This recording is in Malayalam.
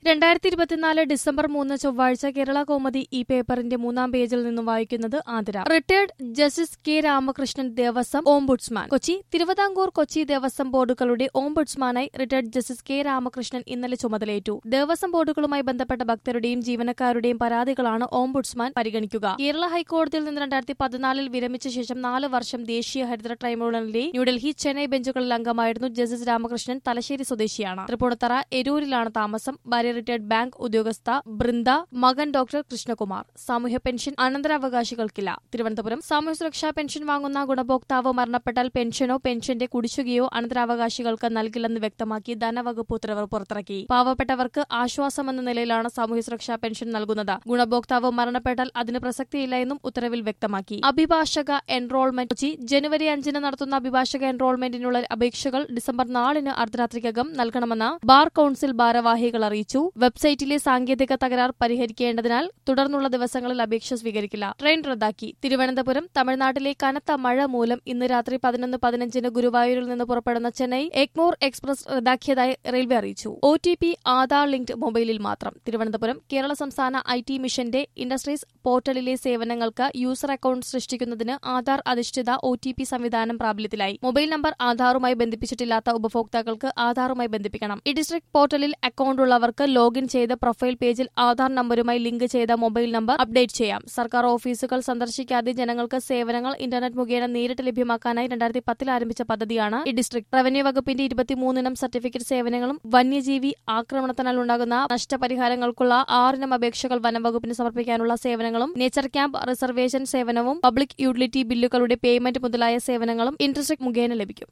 രണ്ടായിരത്തി ഇരുപത്തിനാല് ഡിസംബർ മൂന്ന് ചൊവ്വാഴ്ച കേരള കോമതി ഈ പേപ്പറിന്റെ മൂന്നാം പേജിൽ നിന്നും വായിക്കുന്നത് Athira retired justice K Ramakrishnan Devaswom ombudsman Kochi Thiruvithamkoor Kochi Devaswom ബോർഡുകളുടെ ഓംബുഡ്സ്മാനായി റിട്ടയർഡ് ജസ്റ്റിസ് കെ രാമകൃഷ്ണൻ ഇന്നലെ ചുമതലയേറ്റു ദേവസ്വം ബോർഡുകളുമായി ബന്ധപ്പെട്ട ഭക്തരുടെയും ജീവനക്കാരുടെയും പരാതികളാണ് ഓംബുഡ്സ്മാൻ പരിഗണിക്കുക കേരള ഹൈക്കോടതിയിൽ നിന്ന് രണ്ടായിരത്തി പതിനാലിൽ വിരമിച്ച ശേഷം നാല് വർഷം ദേശീയ ഹരിത ട്രൈബ്യൂണലിലെ ന്യൂഡൽഹി ചെന്നൈ ബെഞ്ചുകളിൽ അംഗമായിരുന്നു ജസ്റ്റിസ് രാമകൃഷ്ണൻ തലശ്ശേരി സ്വദേശിയാണ് തൃപ്പൂണിത്തറ എരൂരിലാണ് താമസം ഭാര്യ റിട്ടയർഡ് ബാങ്ക് ഉദ്യോഗസ്ഥ ബൃന്ദ മകൻ ഡോക്ടർ കൃഷ്ണകുമാർ സാമൂഹ്യ പെൻഷൻ അനന്തരാവകാശികൾക്കില്ല തിരുവനന്തപുരം സാമൂഹ്യ സുരക്ഷാ പെൻഷൻ വാങ്ങുന്ന ഗുണഭോക്താവ് മരണപ്പെട്ടാൽ പെൻഷനോ പെൻഷന്റെ കുടിശ്ശികയോ അനന്തരാവകാശികൾക്ക് നൽകില്ലെന്ന് വ്യക്തമാക്കി ധനവകുപ്പ് ഉത്തരവ് പുറത്തിറക്കി പാവപ്പെട്ടവർക്ക് ആശ്വാസമെന്ന നിലയിലാണ് സാമൂഹ്യ സുരക്ഷാ പെൻഷൻ നൽകുന്നത് ഗുണഭോക്താവ് മരണപ്പെട്ടാൽ അതിന് പ്രസക്തിയില്ല എന്നും ഉത്തരവിൽ വ്യക്തമാക്കി അഭിഭാഷക എൻറോൾമെന്റ് കൊച്ചി ജനുവരി അഞ്ചിന് നടത്തുന്ന അഭിഭാഷക എൻറോൾമെന്റിനുള്ള അപേക്ഷകൾ ഡിസംബർ നാലിന് അർദ്ധരാത്രിക്കകം നൽകണമെന്ന് ബാർ കൌൺസിൽ ഭാരവാഹികൾ അറിയിച്ചു വെബ്സൈറ്റിലെ സാങ്കേതിക തകരാർ പരിഹരിക്കേണ്ടതിനാൽ തുടർന്നുള്ള ദിവസങ്ങളിൽ അപേക്ഷ സ്വീകരിക്കില്ല ട്രെയിൻ റദ്ദാക്കി തിരുവനന്തപുരം തമിഴ്നാട്ടിലെ കനത്ത മഴ മൂലം ഇന്ന് രാത്രി പതിനൊന്ന് പതിനഞ്ചിന് ഗുരുവായൂരിൽ നിന്ന് പുറപ്പെടുന്ന ചെന്നൈ എഗ്മോർ എക്സ്പ്രസ് റദ്ദാക്കിയതായി റെയിൽവേ അറിയിച്ചു O T P Aadhaar linked മൊബൈലിൽ മാത്രം തിരുവനന്തപുരം കേരള സംസ്ഥാന ഐ ടി മിഷന്റെ ഇൻഡസ്ട്രീസ് പോർട്ടലിലെ സേവനങ്ങൾക്ക് യൂസർ അക്കൌണ്ട് സൃഷ്ടിക്കുന്നതിന് ആധാർ അധിഷ്ഠിത ഒ ടി പി സംവിധാനം പ്രാബല്യത്തിലായി മൊബൈൽ നമ്പർ ആധാറുമായി ബന്ധിപ്പിച്ചിട്ടില്ലാത്ത ഉപഭോക്താക്കൾക്ക് ആധാറുമായി ബന്ധിപ്പിക്കണം ഈ ഡിസ്ട്രിക്ട് പോർട്ടലിൽ അക്കൌണ്ട് ഉള്ളവർക്ക് ലോഗിൻ ചെയ്ത് പ്രൊഫൈൽ പേജിൽ ആധാർ നമ്പരുമായി ലിങ്ക് ചെയ്ത മൊബൈൽ നമ്പർ അപ്ഡേറ്റ് ചെയ്യാം സർക്കാർ ഓഫീസുകൾ സന്ദർശിക്കാതെ ജനങ്ങൾക്ക് സേവനങ്ങൾ ഇന്റർനെറ്റ് മുഖേന നേരിട്ട് ലഭ്യമാക്കാനായി രണ്ടായിരത്തി പത്തിൽ ആരംഭിച്ച പദ്ധതിയാണ് ഈ ഡിസ്ട്രിക്ട് റവന്യൂ വകുപ്പിന്റെ ഇരുപത്തിമൂന്നിനം സർട്ടിഫിക്കറ്റ് സേവനങ്ങളും വന്യജീവി ആക്രമണത്തിനാൽ ഉണ്ടാകുന്ന നഷ്ടപരിഹാരങ്ങൾക്കുള്ള ആറിനം അപേക്ഷകൾ വനം വകുപ്പിന് സമർപ്പിക്കാനുള്ള സേവനങ്ങളും നേച്ചർ ക്യാമ്പ് റിസർവേഷൻ സേവനവും പബ്ലിക് യൂട്ടിലിറ്റി ബില്ലുകളുടെ പേയ്മെന്റ് മുതലായ സേവനങ്ങളും ഇൻഡസ്ട്രിക് മുഖേന ലഭിക്കും